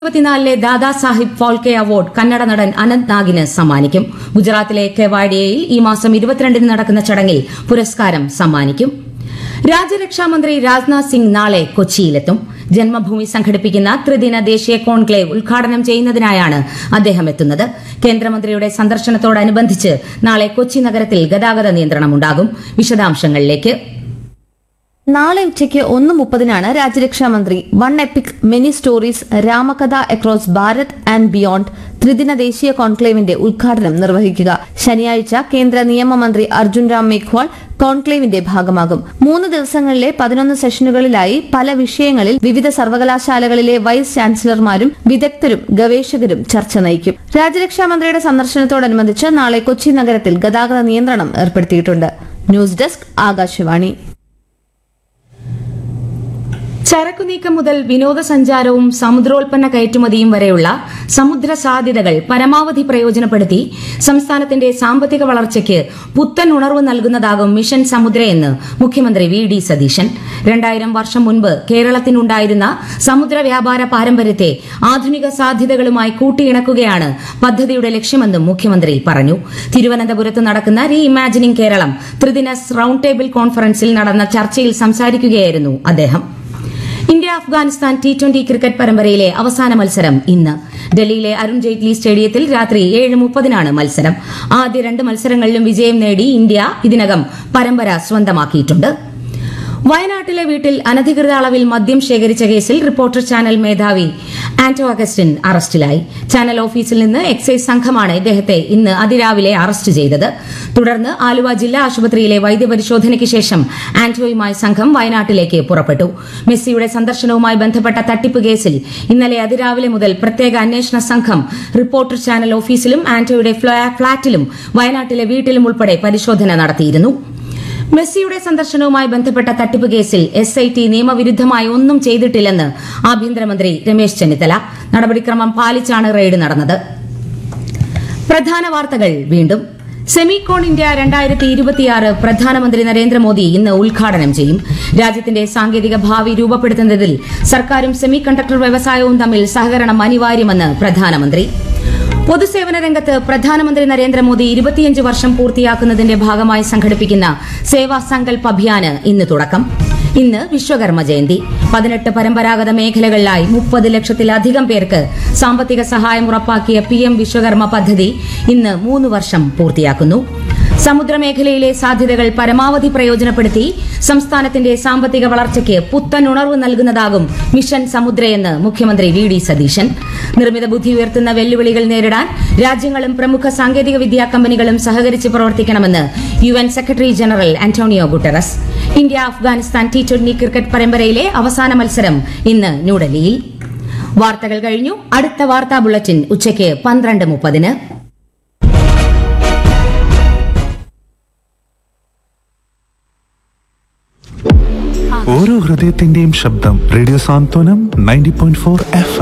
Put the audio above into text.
ഇരുപത്തിനാലിലെ ദാദാ സാഹിബ് ഫാൽക്കെ അവാർഡ് കന്നഡ നടൻ അനന്ത് നാഗിന് സമ്മാനിക്കും ഗുജറാത്തിലെ കെവാഡിയയിൽ ഈ മാസം ഇരുപത്തിരണ്ടിന് നടക്കുന്ന ചടങ്ങിൽ പുരസ്കാരം സമ്മാനിക്കും രാജ്യരക്ഷാമന്ത്രി രാജ്നാഥ് സിംഗ് നാളെ കൊച്ചിയിലെത്തും ജന്മഭൂമി സംഘടിപ്പിക്കുന്ന ത്രിദിന ദേശീയ കോൺക്ലേവ് ഉദ്ഘാടനം ചെയ്യുന്നതിനായാണ് അദ്ദേഹം എത്തുന്നത് കേന്ദ്രമന്ത്രിയുടെ സന്ദർശനത്തോടനുബന്ധിച്ച് നാളെ കൊച്ചി നഗരത്തിൽ ഗതാഗത നിയന്ത്രണമുണ്ടാകും വിശദാംശങ്ങളിലേക്ക് നാളെ ഉച്ചയ്ക്ക് ഒന്ന് മുപ്പതിനാണ് രാജ്യരക്ഷാമന്ത്രി one epic many stories Ramakatha across Bharat and beyond ത്രിദിന ദേശീയ കോൺക്ലേവിന്റെ ഉദ്ഘാടനം നിർവഹിക്കുക ശനിയാഴ്ച കേന്ദ്ര നിയമമന്ത്രി അർജുൻ രാം മേഘ്വാൾ കോൺക്ലേവിന്റെ ഭാഗമാകും മൂന്ന് ദിവസങ്ങളിലെ പതിനൊന്ന് സെഷനുകളിലായി പല വിഷയങ്ങളിൽ വിവിധ സർവകലാശാലകളിലെ വൈസ് ചാൻസലർമാരും വിദഗ്ധരും ഗവേഷകരും ചർച്ച നയിക്കും രാജ്യരക്ഷാമന്ത്രിയുടെ സന്ദർശനത്തോടനുബന്ധിച്ച് നാളെ കൊച്ചി നഗരത്തിൽ ഗതാഗത നിയന്ത്രണം ഏർപ്പെടുത്തിയിട്ടുണ്ട് ന്യൂസ് ഡെസ്ക് ആകാശവാണി ചരക്കു നീക്കം മുതൽ വിനോദസഞ്ചാരവും സമുദ്രോൽപ്പന്ന കയറ്റുമതിയും വരെയുള്ള സമുദ്ര സാധ്യതകൾ പരമാവധി പ്രയോജനപ്പെടുത്തി സംസ്ഥാനത്തിന്റെ സാമ്പത്തിക വളർച്ചയ്ക്ക് പുത്തൻ ഉണർവ് നൽകുന്നതാകും മിഷൻ സമുദ്രയെന്ന് മുഖ്യമന്ത്രി വി ഡി സതീശൻ രണ്ടായിരം വർഷം മുൻപ് കേരളത്തിനുണ്ടായിരുന്ന സമുദ്ര വ്യാപാര പാരമ്പര്യത്തെ ആധുനിക സാധ്യതകളുമായി കൂട്ടിയിണക്കുകയാണ് പദ്ധതിയുടെ ലക്ഷ്യമെന്നും മുഖ്യമന്ത്രി പറഞ്ഞു തിരുവനന്തപുരത്ത് നടക്കുന്ന റീ ഇമാജിനിംഗ് കേരളം ത്രിദിന റൌണ്ട് ടേബിൾ കോൺഫറൻസിൽ നടന്ന ചർച്ചയിൽ സംസാരിക്കുകയായിരുന്നു അദ്ദേഹം India Afghanistan T twenty cricket പരമ്പരയിലെ അവസാന മത്സരം ഇന്ന് ഡൽഹിയിലെ അരുൺ ജെയ്റ്റ്ലി സ്റ്റേഡിയത്തിൽ രാത്രി ഏഴ് മുപ്പതിനാണ് മത്സരം ആദ്യ രണ്ട് മത്സരങ്ങളിലും വിജയം നേടി ഇന്ത്യ ഇതിനകം പരമ്പര സ്വന്തമാക്കിയിട്ടുണ്ട് വയനാട്ടിലെ വീട്ടിൽ അനധികൃത അളവിൽ മദ്യം ശേഖരിച്ച കേസിൽ റിപ്പോർട്ടർ ചാനൽ മേധാവി ആന്റോ അഗസ്റ്റിൻ അറസ്റ്റിലായി ചാനൽ ഓഫീസിൽ നിന്ന് എക്സൈസ് സംഘമാണ് ഇദ്ദേഹത്തെ ഇന്ന് അതിരാവിലെ അറസ്റ്റ് ചെയ്തത് തുടർന്ന് ആലുവ ജില്ലാ ആശുപത്രിയിലെ വൈദ്യപരിശോധനയ്ക്ക് ശേഷം ആന്റോയുമായി സംഘം വയനാട്ടിലേക്ക് പുറപ്പെട്ടു മെസ്സിയുടെ സന്ദർശനവുമായി ബന്ധപ്പെട്ട തട്ടിപ്പ് കേസിൽ ഇന്നലെ അതിരാവിലെ മുതൽ പ്രത്യേക അന്വേഷണ സംഘം റിപ്പോർട്ടർ ചാനൽ ഓഫീസിലും ആന്റോയുടെ ഫ്ലാ- ഫ്ളാറ്റിലും വയനാട്ടിലെ വീട്ടിലും ഉൾപ്പെടെ പരിശോധന നടത്തിയിരുന്നു മെസ്സിയുടെ സന്ദർശനവുമായി ബന്ധപ്പെട്ട തട്ടിപ്പ് കേസിൽ എസ് ഐ ടി നിയമവിരുദ്ധമായി ഒന്നും ചെയ്തിട്ടില്ലെന്ന് ആഭ്യന്തരമന്ത്രി രമേശ് ചെന്നിത്തല നടപടിക്രമം പാലിച്ചാണ് റെയ്ഡ് നടന്നത് പ്രധാന വാർത്തകൾ വീണ്ടും സെമികോൺ ഇന്ത്യ രണ്ടായിരത്തി ഇരുപത്തിയാറ് പ്രധാനമന്ത്രി നരേന്ദ്രമോദി ഇന്ന് ഉദ്ഘാടനം ചെയ്യും രാജ്യത്തിന്റെ സാങ്കേതിക ഭാവി രൂപപ്പെടുത്തുന്നതിൽ സർക്കാരും സെമി കണ്ടക്ടർ വ്യവസായവും തമ്മിൽ സഹകരണം അനിവാര്യമെന്ന് പ്രധാനമന്ത്രി പൊതുസേവന രംഗത്ത് പ്രധാനമന്ത്രി നരേന്ദ്രമോദി ഇരുപത്തിയഞ്ച് വർഷം പൂർത്തിയാക്കുന്നതിന്റെ ഭാഗമായി സംഘടിപ്പിക്കുന്ന സേവാ സങ്കൽപ് അഭിയാന് ഇന്ന് തുടക്കം ഇന്ന് വിശ്വകർമ്മ ജയന്തി പതിനെട്ട് പരമ്പരാഗത മേഖലകളിലായി മുപ്പത് ലക്ഷത്തിലധികം പേർക്ക് സാമ്പത്തിക സഹായം ഉറപ്പാക്കിയ പി എം വിശ്വകർമ്മ പദ്ധതി ഇന്ന് മൂന്ന് വർഷം പൂർത്തിയാക്കുന്നു സമുദ്രമേഖലയിലെ സാധ്യതകൾ പരമാവധി പ്രയോജനപ്പെടുത്തി സംസ്ഥാനത്തിന്റെ സാമ്പത്തിക വളർച്ചയ്ക്ക് പുത്തൻ ഉണർവ് നൽകുന്നതാകും മിഷൻ സമുദ്രയെന്ന് മുഖ്യമന്ത്രി വി ഡി സതീശൻ നിർമ്മിത ബുദ്ധി ഉയർത്തുന്ന വെല്ലുവിളികൾ നേരിടാൻ രാജ്യങ്ങളും പ്രമുഖ സാങ്കേതിക വിദ്യാ കമ്പനികളും സഹകരിച്ച് പ്രവർത്തിക്കണമെന്ന് U N secretary general Antonio Guterres India Afghanistan T twenty cricket പരമ്പരയിലെ അവസാന മത്സരം ഇന്ന് ന്യൂഡൽഹിയിൽ വാർത്തകൾ കഴിഞ്ഞു അടുത്ത വാർത്താ ബുള്ളറ്റിൻ ഉച്ചയ്ക്ക് പന്ത്രണ്ട് മുപ്പതിന് ഓരോ ഹൃദയത്തിന്റെയും ശബ്ദം radio Santhwanam ninety point four F